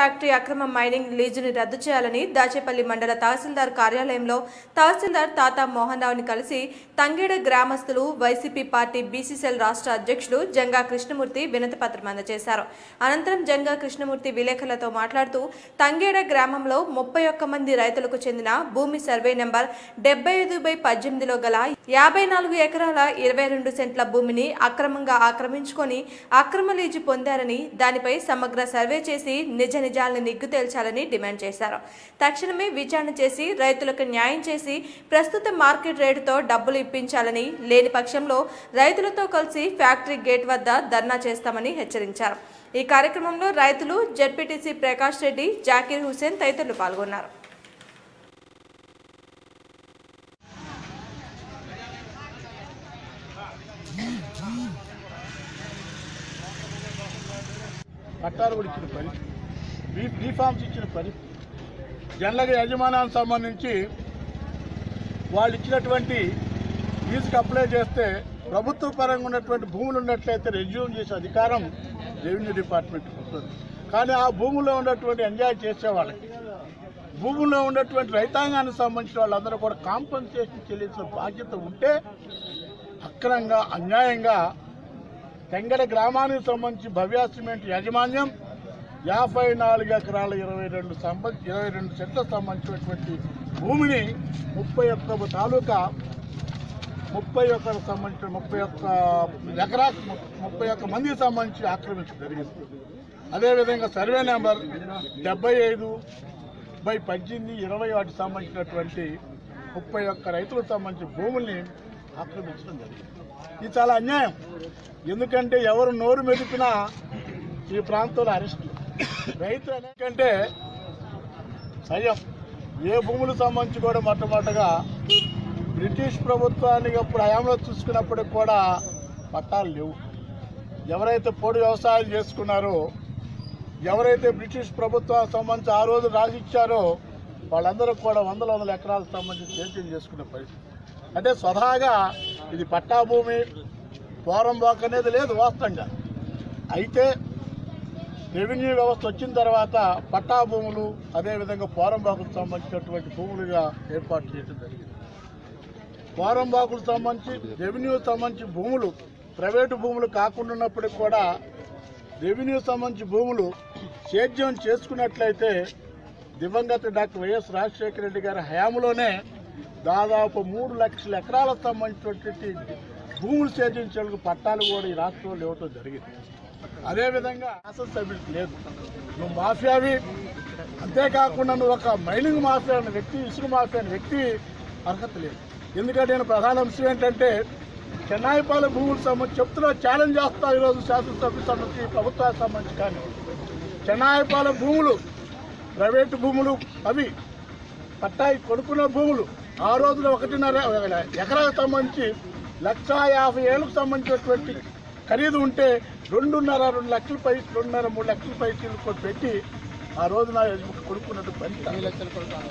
Factory అక్రమ mining లీజుని రద్దు చేయాలని దాచేపల్లి మండల తహసీల్దార్ కార్యాలయంలో తహసీల్దార్ తాతా మోహన్ రావుని కలిసి తంగేడ గ్రామస్తులు వైసీపీ పార్టీ బీసీసీఎల్ రాష్ట్ర అధ్యక్షుడు జంగా కృష్ణమూర్తి వినతి పత్రం అందజేశారు అనంతరం జంగా కృష్ణమూర్తి విలేకరులతో మాట్లాడుతూ తంగేడ గ్రామంలో ముప్పై ఒక్క మంది రైతులకు చెందిన భూమి సర్వే నెంబర్ డెబ్బై ఐదు బై పద్దెనిమిదిలో గల యాభై నాలుగు ఎకరాల ఇరవై రెండు సెంట్ల భూమిని అక్రమంగా ఆక్రమించుకొని అక్రమ లీజు పొందారని దానిపై సమగ్ర సర్వే చేసి నిజ నిజాలను నిగ్గు తేల్చాలని డిమాండ్ చేశారు తక్షణమే విచారణ చేసి రైతులకు న్యాయం చేసి ప్రస్తుత మార్కెట్ రేటుతో డబ్బులు ఇప్పించాలని లేని పక్షంలో రైతులతో కలిసి ఫ్యాక్టరీ గేట్ వద్ద ధర్నా చేస్తామని హెచ్చరించారు ఈ కార్యక్రమంలో రైతులు జడ్పీటీసీ ప్రకాష్ రెడ్డి జాకీర్ హుసేన్ తదితరులు పాల్గొన్నారు పట్టాలు కూడా ఇచ్చిన పరిస్థితి బీ బీఫామ్స్ ఇచ్చిన పరిస్థితి జనరల్గా యజమానానికి సంబంధించి వాళ్ళు ఇచ్చినటువంటి లీజుకి అప్లై చేస్తే ప్రభుత్వ పరంగా ఉన్నటువంటి భూములు ఉన్నట్లయితే రెజ్యూమ్ చేసే అధికారం రెవెన్యూ డిపార్ట్మెంట్ ఉంటుంది కానీ ఆ భూముల్లో ఉన్నటువంటి ఎంజాయ్ చేసే వాళ్ళకి భూముల్లో ఉన్నటువంటి రైతాంగానికి సంబంధించిన వాళ్ళందరూ కూడా కాంపన్సేషన్ చెల్లించిన బాధ్యత ఉంటే అక్రంగా అన్యాయంగా తెంగడ గ్రామానికి సంబంధించి భవ్య సిమెంట్ యాజమాన్యం యాభై నాలుగు ఎకరాల ఇరవై రెండు సంబంధ ఇరవై రెండు సెంట్ల సంబంధించినటువంటి భూమిని ముప్పై ఒక్క తాలూకా ముప్పై ఒక్క సంబంధించిన ముప్పై ఒక్క ఎకరా ముప్పై ఒక్క మందికి సంబంధించి ఆక్రమించడం జరిగింది అదేవిధంగా సర్వే నెంబర్ డెబ్బై ఐదు బై పద్దెనిమిది ఇరవై వాటికి సంబంధించినటువంటి ముప్పై ఒక్క రైతులకు సంబంధించిన భూముల్ని ఆక్రమించడం జరిగింది ఇది చాలా అన్యాయం ఎందుకంటే ఎవరు నోరు మెదిపినా ఈ ప్రాంతంలో అరెస్ట్ రైతు ఎందుకంటే సయం ఏ భూములకు సంబంధించి కూడా మొట్టమొదటగా బ్రిటిష్ ప్రభుత్వానికి అప్పుడు హయాంలో చూసుకున్నప్పటికి కూడా పట్టాలు లేవు ఎవరైతే పొడి వ్యవసాయం చేసుకున్నారో ఎవరైతే బ్రిటిష్ ప్రభుత్వానికి సంబంధించి ఆ రోజు రాసిచ్చారో వాళ్ళందరూ కూడా వందల వందల ఎకరాలకు సంబంధించి సేద్యం చేసుకునే పరిస్థితి అంటే స్వతహాగా ఇది పట్టా భూమి పోరంబాక్ అనేది లేదు వాస్తవంగా అయితే రెవెన్యూ వ్యవస్థ వచ్చిన తర్వాత పట్టా భూములు అదేవిధంగా పోరంబాకులకు సంబంధించినటువంటి భూములుగా ఏర్పాటు చేయడం జరిగింది పోరంబాకులకు సంబంధించి రెవెన్యూ సంబంధించి భూములు ప్రైవేటు భూములు కాకుండా ఉన్నప్పటికి కూడా రెవెన్యూ సంబంధించి భూములు సేద్యం చేసుకున్నట్లయితే దివంగత డాక్టర్ వైఎస్ రాజశేఖర రెడ్డి గారి హయాంలోనే దాదాపు మూడు లక్షల ఎకరాలకు సంబంధించినటువంటి భూములు సేద్యించేందుకు పట్టాలు కూడా ఈ రాష్ట్రంలో ఇవ్వటం జరిగింది అదేవిధంగా శాసనసభ్యులకు లేదు నువ్వు మాఫియావి అంతేకాకుండా నువ్వు ఒక మైనింగ్ మాఫియా అనే వ్యక్తి ఇసుక మాఫియా అనే వ్యక్తి అర్హత లేదు ఎందుకంటే నేను ప్రధాన అంశం ఏంటంటే చెన్నాయిపాల భూములకు సంబంధించి చెప్తున్నా ఛాలెంజ్ చేస్తా ఈరోజు శాసనసభ్యుల సంబంధించి ప్రభుత్వానికి సంబంధించి కానీ చెన్నాయిపాల భూములు ప్రైవేటు భూములు అవి పట్టాయి కొనుక్కున్న భూములు ఆ రోజున ఒకటిన్నర ఎకరాకు సంబంధించి లక్ష యాభై ఏళ్ళకు సంబంధించినటువంటి ఖరీదు ఉంటే రెండున్నర రెండు లక్షల పై రెండున్నర మూడు లక్షల పైసలు కూడా పెట్టి ఆ రోజున కొనుక్కున్నట్టు పరిస్థితి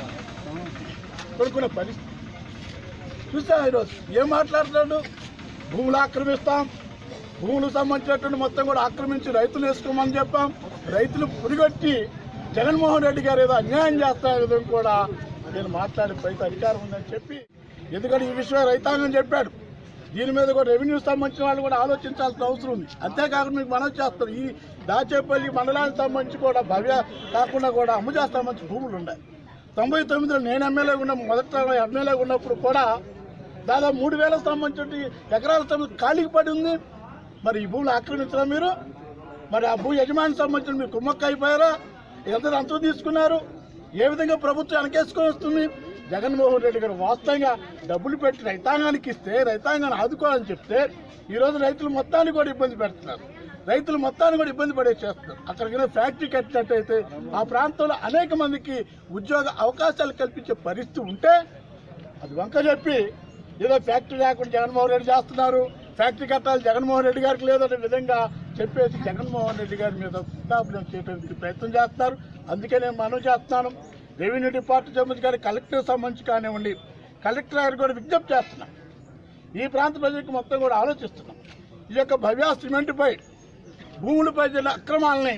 కొనుక్కున్న పరిస్థితి చూసా ఈరోజు ఏం మాట్లాడుతున్నాడు భూములు ఆక్రమిస్తాం భూములకు సంబంధించినటువంటి మొత్తం కూడా ఆక్రమించి రైతులు వేసుకోమని చెప్పాం రైతులు పురిగొట్టి జగన్మోహన్ రెడ్డి గారు ఏదో అన్యాయం చేస్తా విధంగా కూడా నేను మాట్లాడే పైకి అధికారం ఉందని చెప్పి ఎందుకంటే ఈ విషయం రైతాంగం చెప్పాడు దీని మీద కూడా రెవెన్యూ సంబంధించిన వాళ్ళు కూడా ఆలోచించాల్సిన అవసరం ఉంది అంతేకాకుండా మీకు మనం చేస్తారు ఈ దాచేపల్లి మండలానికి సంబంధించి కూడా భవ్య కాకుండా కూడా అమ్ముజా సంబంధించి భూములు ఉన్నాయి తొంభై తొమ్మిదిలో నేను ఎమ్మెల్యే ఉన్న మొదట ఎమ్మెల్యే ఉన్నప్పుడు కూడా దాదాపు మూడు వేలకు సంబంధించి ఎకరాల సంబంధించి ఖాళీకి పడి ఉంది మరి ఈ భూములు ఆక్రమించరా మీరు మరి ఆ భూ యజమానికి సంబంధించిన మీరు కుమ్మక్క అయిపోయారా ఎంత అంతం తీసుకున్నారు ఏ విధంగా ప్రభుత్వం వెనకేసుకొని వస్తుంది జగన్మోహన్ రెడ్డి గారు వాస్తవంగా డబ్బులు పెట్టి రైతాంగానికి ఇస్తే రైతాంగాన్ని ఆదుకోవాలని చెప్తే ఈరోజు రైతులు మొత్తాన్ని కూడా ఇబ్బంది పెడుతున్నారు రైతులు మొత్తాన్ని కూడా ఇబ్బంది పడే చేస్తున్నారు అక్కడికి ఫ్యాక్టరీ కట్టినట్టయితే ఆ ప్రాంతంలో అనేక మందికి ఉద్యోగ అవకాశాలు కల్పించే పరిస్థితి ఉంటే అది వంక చెప్పి ఏదో ఫ్యాక్టరీ లేకుండా జగన్మోహన్ రెడ్డి చేస్తున్నారు ఫ్యాక్టరీ కట్టాలి జగన్మోహన్ రెడ్డి గారికి లేదనే విధంగా చెప్పేసి జగన్మోహన్ రెడ్డి గారి మీద స్థాపన చేయడానికి ప్రయత్నం చేస్తున్నారు అందుకే నేను మనం చేస్తున్నాను రెవెన్యూ డిపార్ట్మెంట్ సంబంధించి కానీ కలెక్టర్ సంబంధించి కానివ్వండి కలెక్టర్ గారు కూడా విజ్ఞప్తి చేస్తున్నాం ఈ ప్రాంత ప్రజలకు మొత్తం కూడా ఆలోచిస్తున్నాం ఈ యొక్క భవ్య సిమెంట్పై భూములపై జరిగిన అక్రమాలని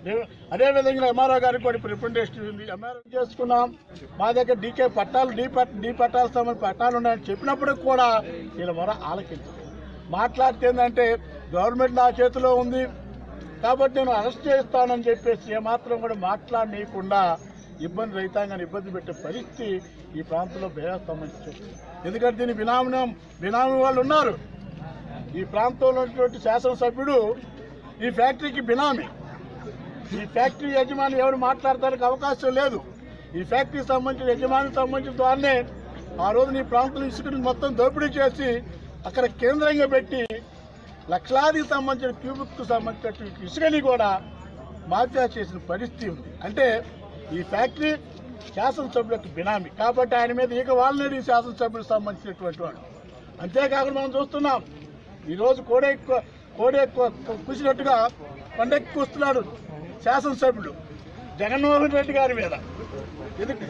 రే- అదేవిధంగా ఎంఆర్ఓ గారికి కూడా ఇప్పుడు రిప్రజెంటేషన్ ఉంది ఎంఆర్ఓ చేసుకున్నాం మా దగ్గర డీకే పట్టాలు డీ పట్ డీ పట్టాలు సంబంధించిన పట్టాలు ఉన్నాయని చెప్పినప్పుడు కూడా వీళ్ళ మొర ఆలకించదు మాట్లాడితే ఏంటంటే గవర్నమెంట్ నా చేతిలో ఉంది కాబట్టి నేను అరెస్ట్ చేస్తానని చెప్పేసి ఏమాత్రం కూడా మాట్లాడనీయకుండా ఇబ్బంది రైతాంగాన్ని ఇబ్బంది పెట్టే పరిస్థితి ఈ ప్రాంతంలో బేరస్తం ఎందుకంటే దీని బినామనం బినామీ వాళ్ళు ఉన్నారు ఈ ప్రాంతంలో ఉన్నటువంటి శాసనసభ్యుడు ఈ ఫ్యాక్టరీకి బినామీ ఈ ఫ్యాక్టరీ యజమాని ఎవరు మాట్లాడటానికి అవకాశం లేదు ఈ ఫ్యాక్టరీకి సంబంధించిన యజమానికి సంబంధించిన ద్వారానే ఆ రోజు ఈ ప్రాంతంలో ఇసుకని మొత్తం దోపిడీ చేసి అక్కడ కేంద్రంగా పెట్టి లక్షలాదికి సంబంధించిన క్యూబిక్కు సంబంధించిన ఇసుకని కూడా మాఫియా చేసిన పరిస్థితి ఉంది అంటే ఈ ఫ్యాక్టరీ శాసనసభ్యులకు బినామీ కాబట్టి ఆయన మీద ఇక వాళ్ళని శాసనసభ్యులకు సంబంధించినటువంటి వాడు అంతేకాకుండా మనం చూస్తున్నాం ఈరోజు కోడే కోడే కూసినట్టుగా పండక్కి కూస్తున్నాడు శాసనసభ్యుడు జగన్మోహన్ రెడ్డి గారి మీద ఎందుకు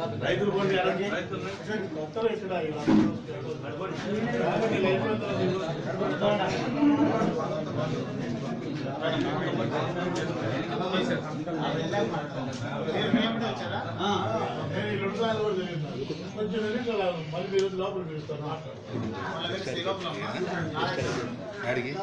కొంచెం వెనకాల మళ్ళీ ఈరోజు లోపల పిలుస్తాను అడిగి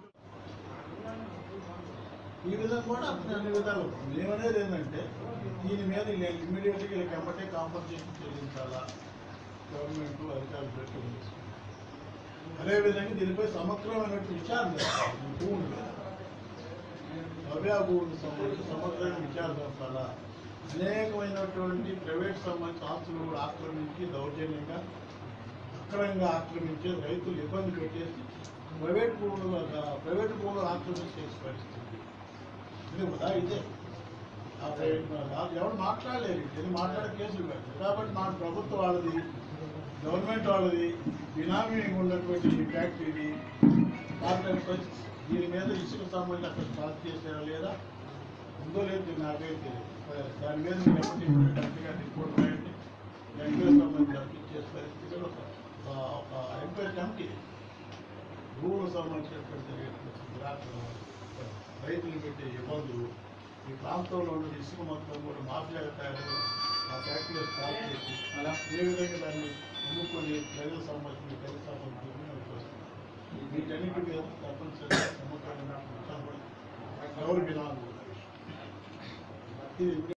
ఈ విధంగా కూడా అతను అన్ని విధాలు ఏమనేది ఏంటంటే దీని మీద ఇమ్మీడియట్గా వీళ్ళకి ఎమ్మటే కాంపన్సేషన్ చెల్లించాలా గవర్నమెంట్ అధికారులు పెట్టుకుంది అదేవిధంగా దీనిపై సమగ్రమైన విచారణ జరపాలి. ఈ భూముల మీద నవ్యా భూములకు సంబంధించి సమగ్రమైన విచారణ జరపాలా అనేకమైనటువంటి ప్రైవేట్ సంబంధించిన ఆస్తులు కూడా ఆక్రమించి దౌర్జన్యంగా అక్రమంగా ఆక్రమించి రైతులు ఇబ్బంది పెట్టేసి ప్రైవేట్ భూములు ప్రైవేట్ భూములు ఆక్రమించే పరిస్థితి ఇది కదా ఇదే ఆ ప్రైవేట్ వాళ్ళు ఎవరు మాట్లాడలేరు ఇది మాట్లాడే కేసులు పెడతారు కాబట్టి మా ప్రభుత్వం వాళ్ళది గవర్నమెంట్ వాళ్ళది బినామీ ఉన్నటువంటి ఈ ఫ్యాక్టరీది మాట్లాడే పరిస్థితి దీని మీద ఇసుక సంబంధించి అక్కడ స్టార్ట్ చేశారా లేదా ఉందో లేదు ఇది నాకైతే తెలియదు. దాని మీద మీరు ఎప్పటికీ కరెక్ట్గా రిపోర్ట్ రాయండి ఎంక్వైరీ సంబంధించి అర్పించే పరిస్థితి కూడా ఒక ఒక ఎంక్వైరీ కమిటీ భూములకు సంబంధించినటువంటి జరిగేటువంటి దురాక్రమణ, రైతులు పెట్టే ఇబ్బందులు ఈ ప్రాంతంలో ఉన్న ఇసుక మొత్తం కూడా మాఫియాగా తయారు ఆ ఫ్యాక్టరీలో స్టార్ట్ చేసి అలా ఏ విధంగా దాన్ని అమ్ముకొని ప్రజలకు సంబంధించిన ప్రజలకు సంబంధించిన వీటన్నిటి మీద తప్పనిసరిగా సమగ్రమైన విచారణ కూడా ఎవరు వినాలి ఇది